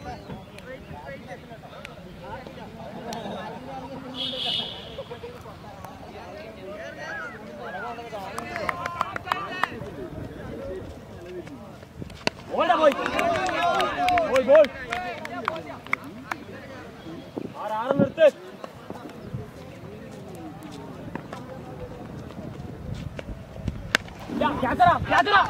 പോയി പോയി പോയി ആറാറ് നിർത്ത് ക്യാച്ചറാ ക്യാച്ചറാ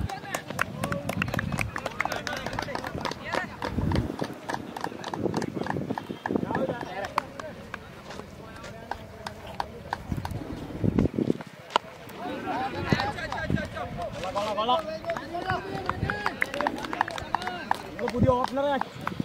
കൊള്ളാം കൊള്ളാം നിങ്ങൾ പുതിയ ഓപ്പണറെ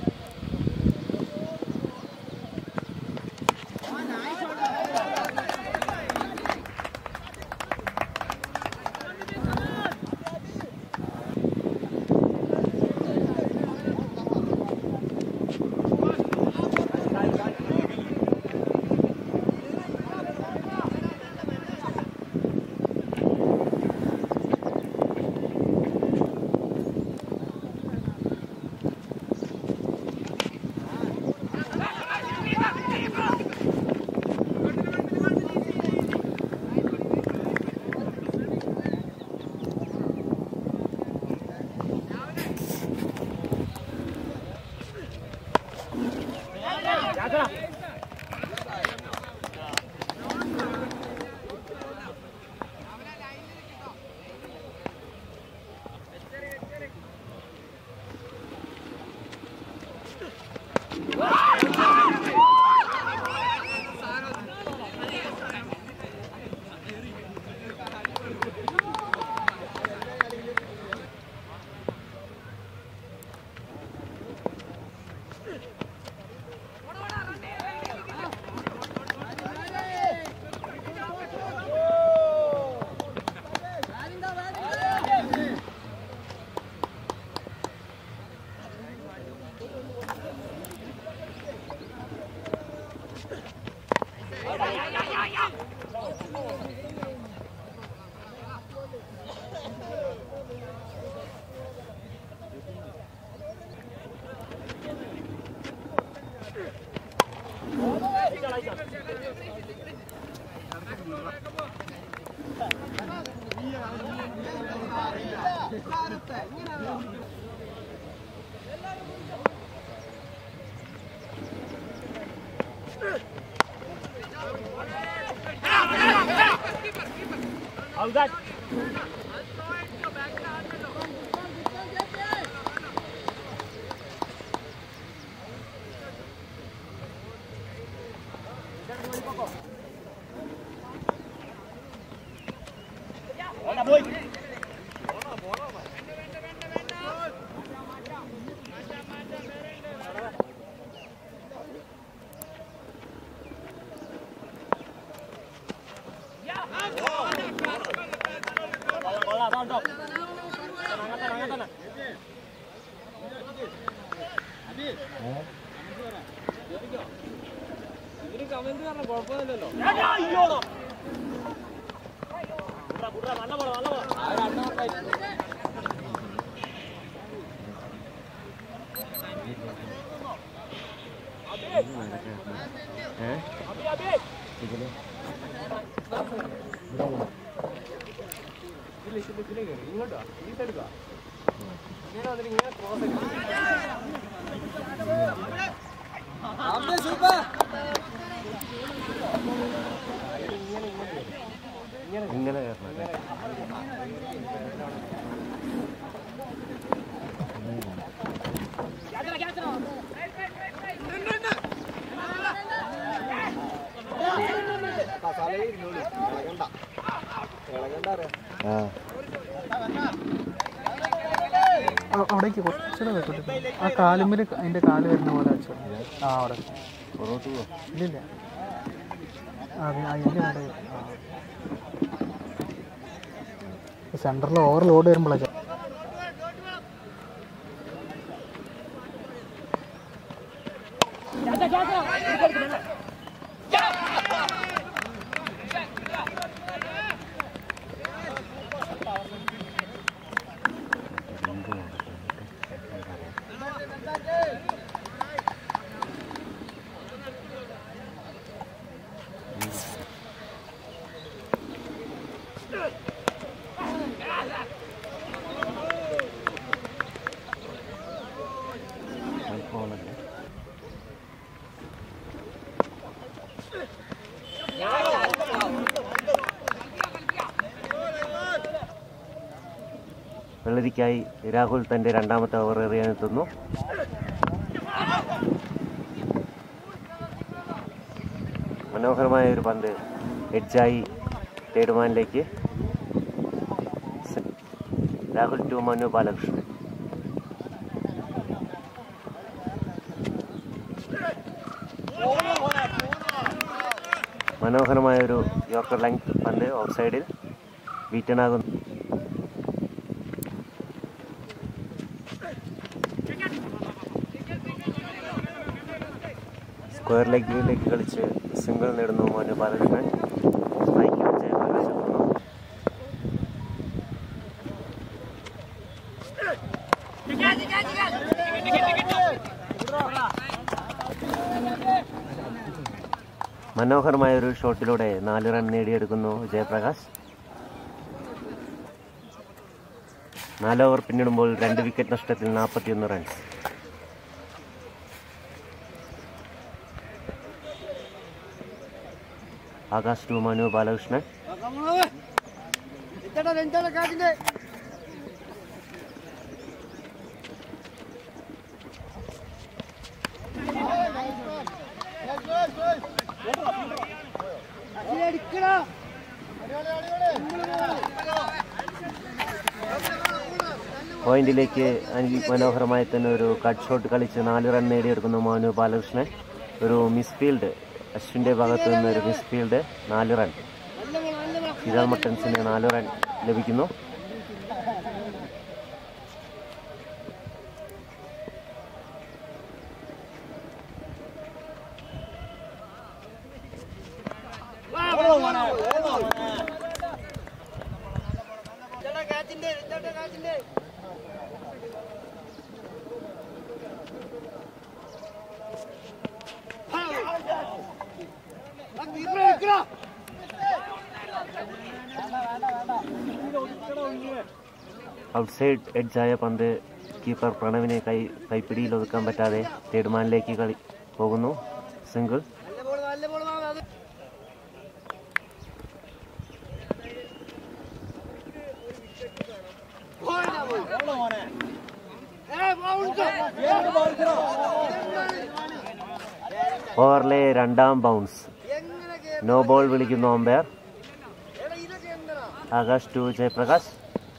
ക്യാച്ചറാ How's that? Hola, boy. Bola, bola, tontok. Tenang, tenang, tenang. എടാ, അയ്യോടാ. കുട്രാ, കുട്രാ, നല്ല bola, നല്ല bola. അബി, അബി. ഇങ്ങനെ കയറണം അല്ലേ ക്യാച്ചറാ, ക്യാച്ചറാ. ആ അ- അവിടേക്ക് കുറച്ചുകൂടെ വെക്കട്ടെ ആ കാലുമ്മിൽ അതിന്റെ കാല് വരുന്ന പോലെ വെച്ചോ ആ അവിടെ പുറകോട്ട് പോവാ ഇല്ലില്ല ആ പിന്നെ അതിന്റെ അവിടെ സെന്ററിൽ ഓവർ ലോഡ് വരുമ്പോഴേ ക്യാച്ചറാ, ക്യാച്ചറാ. എടുക്ക്, എടുക്ക്, എടുക്ക്. രണ്ട് വെള്ളരിക്കായി രാഹുൽ തൻ്റെ രണ്ടാമത്തെ ഓവർ എറിയാനെത്തുന്നു മനോഹരമായ ഒരു പന്ത് എഡ്ജായി തേടുമാനിലേക്ക് രാഹുൽ ടു മനു ബാലകൃഷ്ണൻ മനോഹരമായ ഒരു യോക്കർ ലെങ്ത് പന്ത് ഓഫ് സൈഡിൽ ബീറ്റനാകുന്നു സ്ക്വയർ ലെഗിലേക്ക് കളിച്ച് സിംഗിൾ നേടുന്നു മോനു ബാലകൃഷ്ണൻ സ്ട്രൈക്കിൽ ജയപ്രകാശെത്തുന്നു മനോഹരമായ ഒരു ഷോട്ടിലൂടെ നാല് റൺ നേടിയെടുക്കുന്നു ജയപ്രകാശ് നാല് ഓവർ പിന്നിടുമ്പോൾ രണ്ട് വിക്കറ്റ് നഷ്ടത്തിൽ നാൽപ്പത്തിയൊന്ന് റൺസ് ആകാശ് ടു മനു ബാലകൃഷ്ണൻ പോയിന്റിലേക്ക് അനി- മനോഹരമായി തന്നെ ഒരു കട്ട് ഷോട്ട് കളിച്ച് നാല് റൺ നേടിയെടുക്കുന്നു മനു ബാലകൃഷ്ണൻ ഒരു മിസ്ഫീൽഡ് അശ്വിൻ്റെ ഭാഗത്ത് നിന്ന് ഒരു മിസ്ഫീൽഡ് നാല് റൺ ചിരാൾ മട്ടൻസിന് നാല് റൺ ലഭിക്കുന്നു ഔട്ട്സൈഡ് എഡ്ജായ പന്ത് കീപ്പർ പ്രണവിനെ കൈ കൈപ്പിടിയിൽ ഒതുക്കാൻ പറ്റാതെ തേടുമാനിലേക്ക് കളി പോകുന്നു സിംഗിൾ ഓവറിലെ രണ്ടാം ബൗൺസ് നോ ബോൾ വിളിക്കുന്നു umpire Akash to Jayaprakash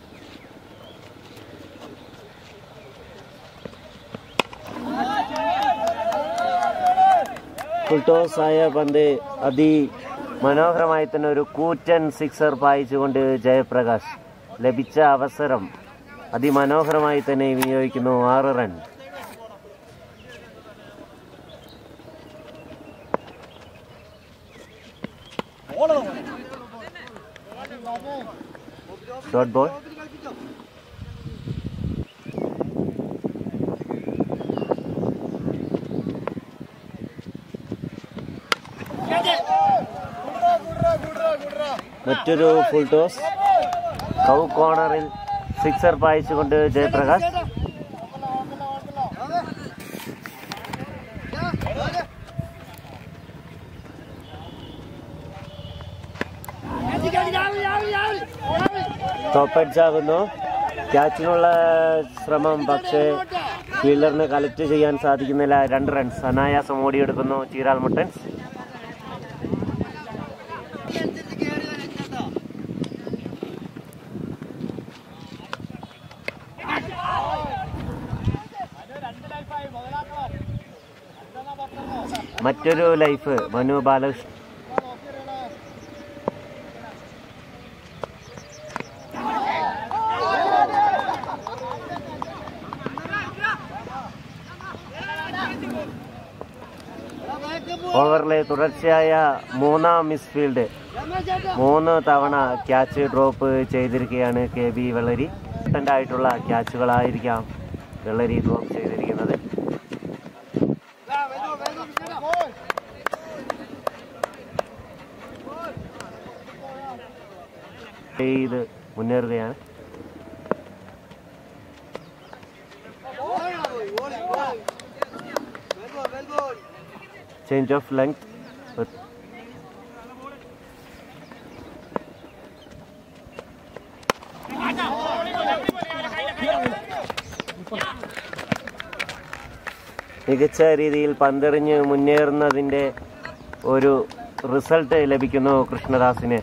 full toss ആയ പന്ത് അതി മനോഹരമായി തന്നെ ഒരു കൂറ്റൻ സിക്സർ പായിച്ചുകൊണ്ട് ജയപ്രകാശ് ലഭിച്ച അവസരം അതിമനോഹരമായി തന്നെ വിനിയോഗിക്കുന്നു ആറ് റൺ ഡോട്ട് ബോൾ മറ്റൊരു ഫുൾ ടോസ് കൗ കോർണറിൽ സിക്സർ പായിച്ചുകൊണ്ട് ജയപ്രകാശ് ടോപ്പ് എഡ്ജ് ആകുന്നു ക്യാച്ചിനുള്ള ശ്രമം പക്ഷേ ഫീൽഡറിന് കളക്ട് ചെയ്യാൻ സാധിക്കുന്നില്ല രണ്ട് റൺസ് അനായാസം ഓടിയെടുക്കുന്നു ചീരാൾ മുട്ടൻസ് മറ്റൊരു ലൈഫ് മനു ബാലകൃഷ്ണൻ ഓവറിലെ തുടർച്ചയായ മൂന്നാം മിസ്ഫീൽഡ് മൂന്ന് തവണ ക്യാച്ച് ഡ്രോപ്പ് ചെയ്തിരിക്കുകയാണ് കെ ബി വെള്ളരി ആയിട്ടുള്ള ക്യാച്ചുകളായിരിക്കാം വെള്ളരി ഡ്രോപ്പ് ചെയ്തിരിക്കുന്നത് ചെയ്ത് മുന്നേറുകയാണ് ചേഞ്ച് ഓഫ് ലെങ്ത് മികച്ച രീതിയിൽ പന്തെറിഞ്ഞ് മുന്നേറുന്നതിൻ്റെ ഒരു റിസൾട്ട് ലഭിക്കുന്നു കൃഷ്ണദാസിന്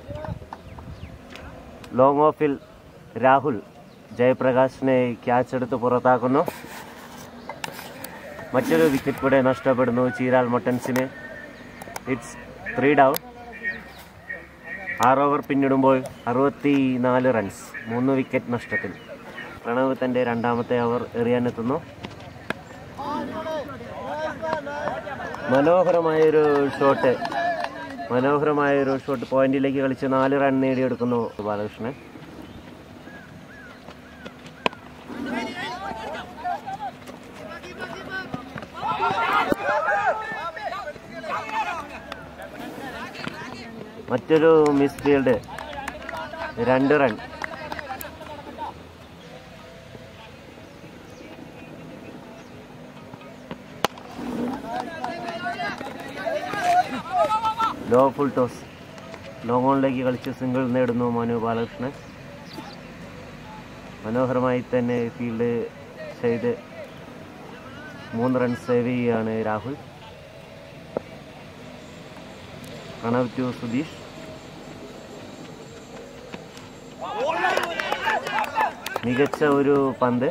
ലോങ് ഓഫിൽ രാഹുൽ ജയപ്രകാശിനെ ക്യാച്ച് എടുത്ത് പുറത്താക്കുന്നു മറ്റൊരു വിക്കറ്റ് കൂടെ നഷ്ടപ്പെടുന്നു ചീരാൽ മൊട്ടൻസിന് ഇറ്റ്സ് ത്രീ ഡൗൺ ആറ് ഓവർ പിന്നിടുമ്പോൾ അറുപത്തി നാല് റൺസ് മൂന്ന് വിക്കറ്റ് നഷ്ടത്തിൽ പ്രണവ് തൻ്റെ രണ്ടാമത്തെ ഓവർ എറിയാനെത്തുന്നു മനോഹരമായൊരു ഷോട്ട് മനോഹരമായൊരു ഷോട്ട് പോയിന്റിലേക്ക് കളിച്ച് നാല് റൺ നേടിയെടുക്കുന്നു ബാലകൃഷ്ണൻ മറ്റൊരു മിസ് ഫീൽഡ് രണ്ട് run low full toss long ഓണിലേക്ക് കളിച്ച് സിംഗിൾ നേടുന്നു മനു ബാലകൃഷ്ണൻ മനോഹരമായി തന്നെ ഫീൽഡ് ചെയ്ത് മൂന്ന് റൺ സേവ് ചെയ്യുകയാണ് രാഹുൽ പ്രണവ് ടു സുധീഷ് മികച്ച ഒരു പന്ത്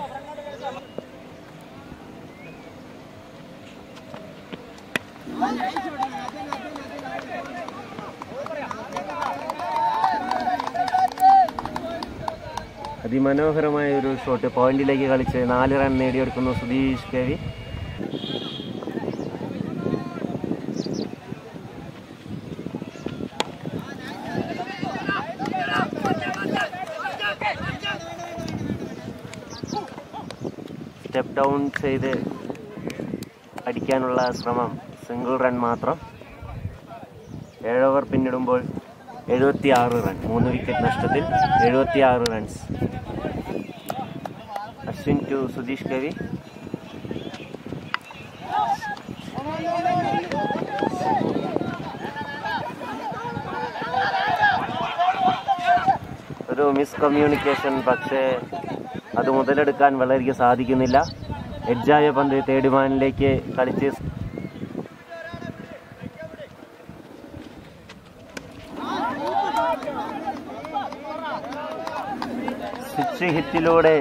അതിമനോഹരമായ ഒരു ഷോട്ട് പോയിന്റിലേക്ക് കളിച്ച് നാല് റൺ നേടിയെടുക്കുന്നു Sudheesh K V step down ചെയ്ത് അടിക്കാനുള്ള ശ്രമം സിംഗിൾ റൺ മാത്രം ഏഴ് ഓവർ പിന്നിടുമ്പോൾ എഴുപത്തി ആറ് റൺ മൂന്ന് വിക്കറ്റ് നഷ്ടത്തിൽ എഴുപത്തി ആറ് റൺസ് അശ്വിൻ ടു സുധീഷ് കവി ഒരു മിസ് കമ്മ്യൂണിക്കേഷൻ പക്ഷേ അത് മുതലെടുക്കാൻ വളരെ സാധിക്കുന്നില്ല എഡ്ജായ പന്ത് തേടിമാനിലേക്ക് കളിച്ച് സിക്സ് ഹിറ്റിലൂടെ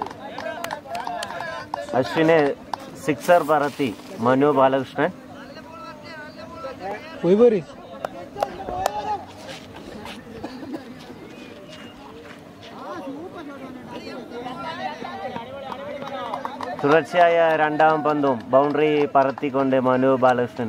അശ്വിനെ സിക്സർ പറത്തി മനു ബാലകൃഷ്ണൻ പോയി പോരി തുടർച്ചയായ രണ്ടാം പന്തും ബൗണ്ടറി പറത്തിക്കൊണ്ട് Manu Balakrishnan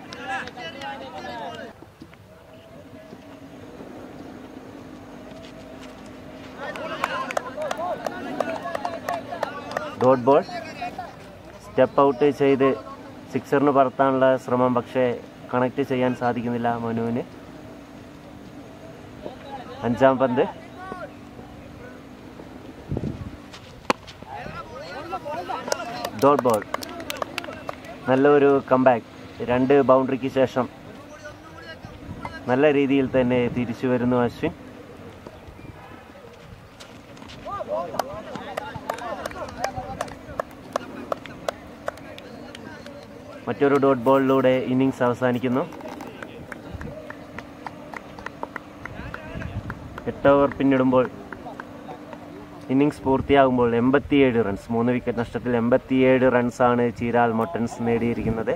dot ball step out ചെയ്ത് സിക്സറിന് പറത്താനുള്ള ശ്രമം പക്ഷേ കണക്ട് ചെയ്യാൻ സാധിക്കുന്നില്ല മനുവിന് അഞ്ചാം പന്ത് ഡോട്ട് ബോൾ നല്ലൊരു കംബാക്ക് രണ്ട് ബൗണ്ടറിക്ക് ശേഷം നല്ല രീതിയിൽ തന്നെ തിരിച്ചു വരുന്നു അശ്വിൻ മറ്റൊരു ഡോട്ട് ബോളിലൂടെ ഇന്നിങ്സ് അവസാനിക്കുന്നു എട്ട് ഓവർ പിന്നിടുമ്പോൾ ഇന്നിങ്സ് പൂർത്തിയാകുമ്പോൾ എൺപത്തിയേഴ് റൺസ് മൂന്ന് വിക്കറ്റ് നഷ്ടത്തിൽ എൺപത്തിയേഴ് റൺസാണ് ചീരാൽ മൊട്ടൻസ് നേടിയിരിക്കുന്നത്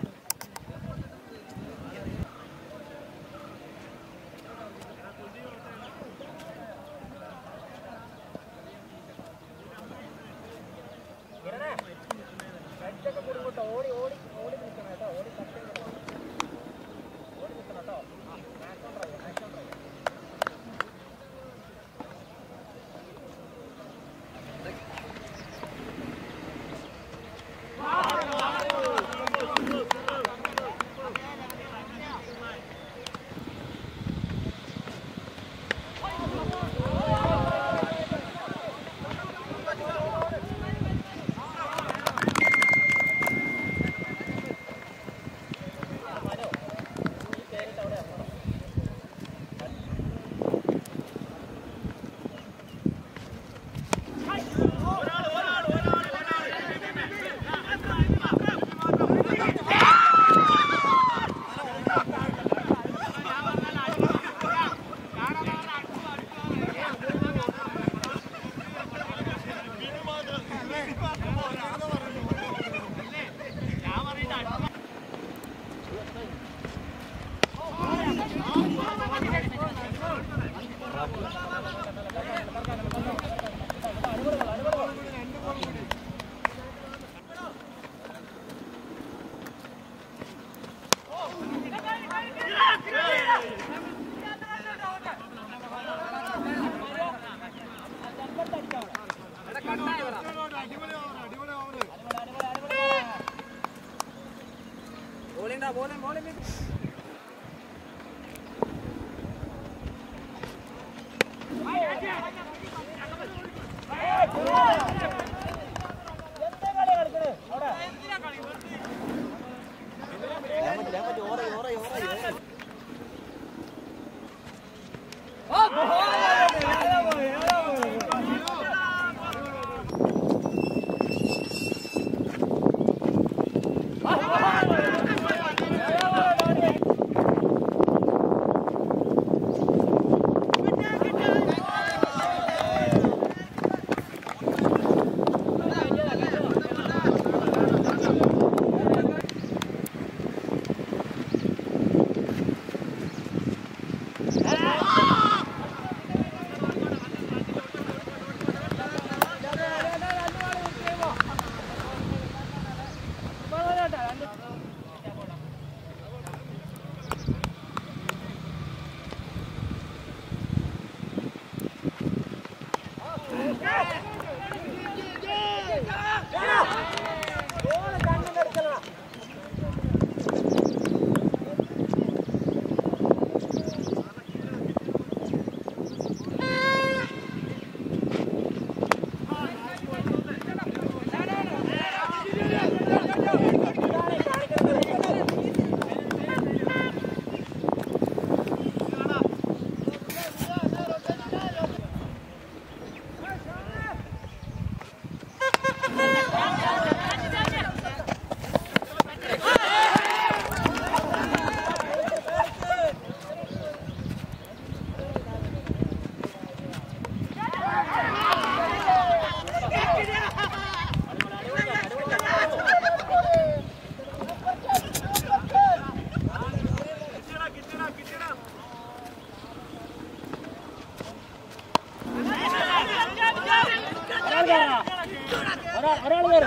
ഒരാൾ ഒരാൾ കയറ്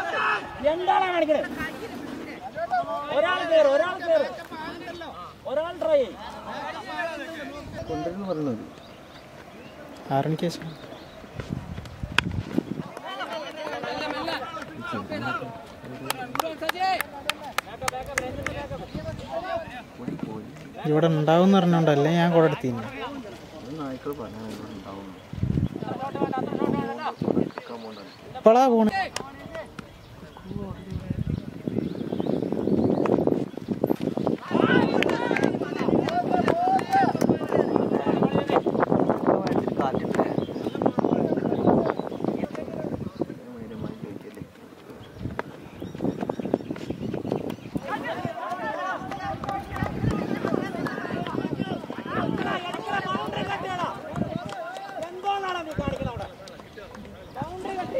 രണ്ടാളാണ് കാണിക്കണേ ഒരാൾ കയറ് ഒരാൾ കയറ് ഒരാൾ ട്രൈ ചെയ്യും കൊണ്ടുവരുന്നു പറയുന്നത് ആറണിക്ക് ശേഷം ഇവിടെ ഉണ്ടാവും പറഞ്ഞോണ്ടല്ലേ ഞാൻ കൂടെ എടുത്തിരുന്നു നായ്ക്കൾ പറഞ്ഞുണ്ടാവുന്നു ഇപ്പോഴാ പോണ എന്തോന്നാണ് നീ കാണിക്കുന്നത് അവിടെ ബൗണ്ടറി കട്ടി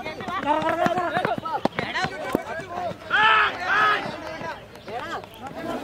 ആ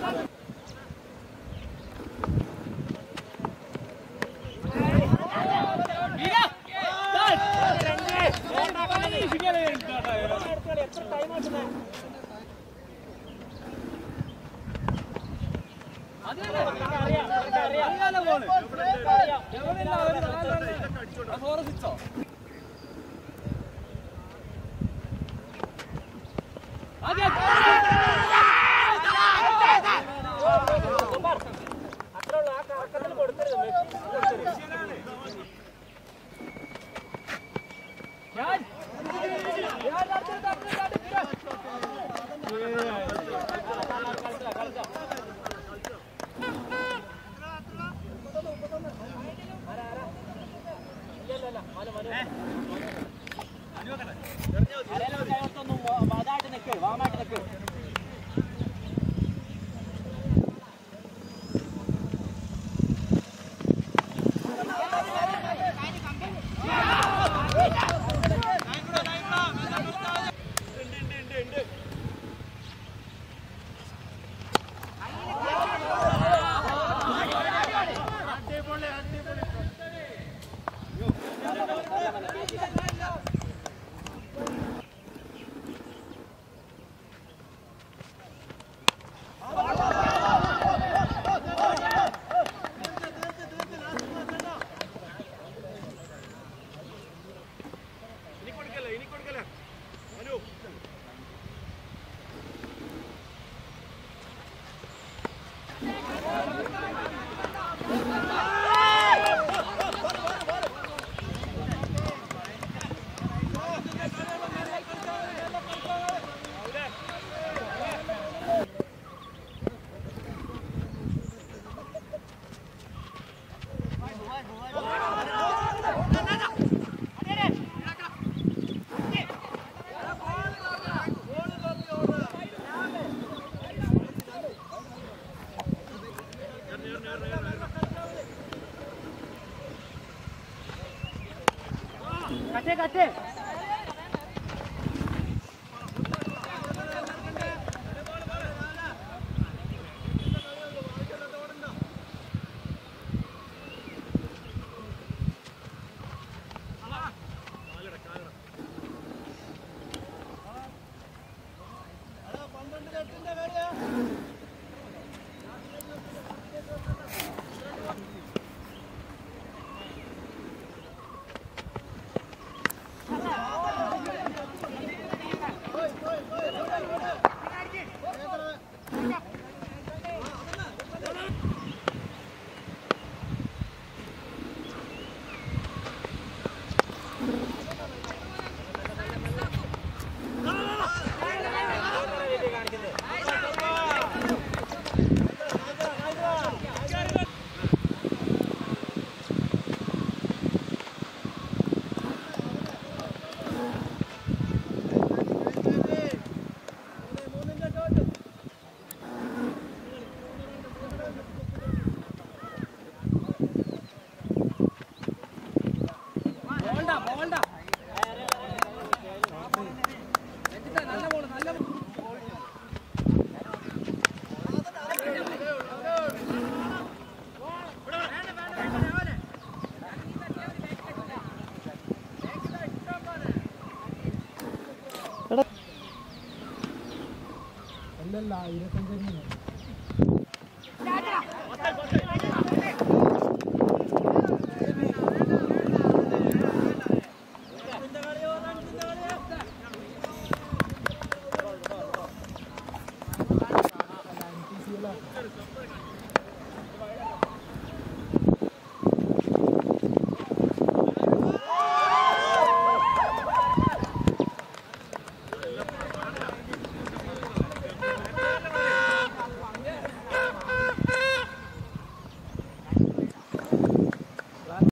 അല്ലല്ല ഇരുപത്തഞ്ച്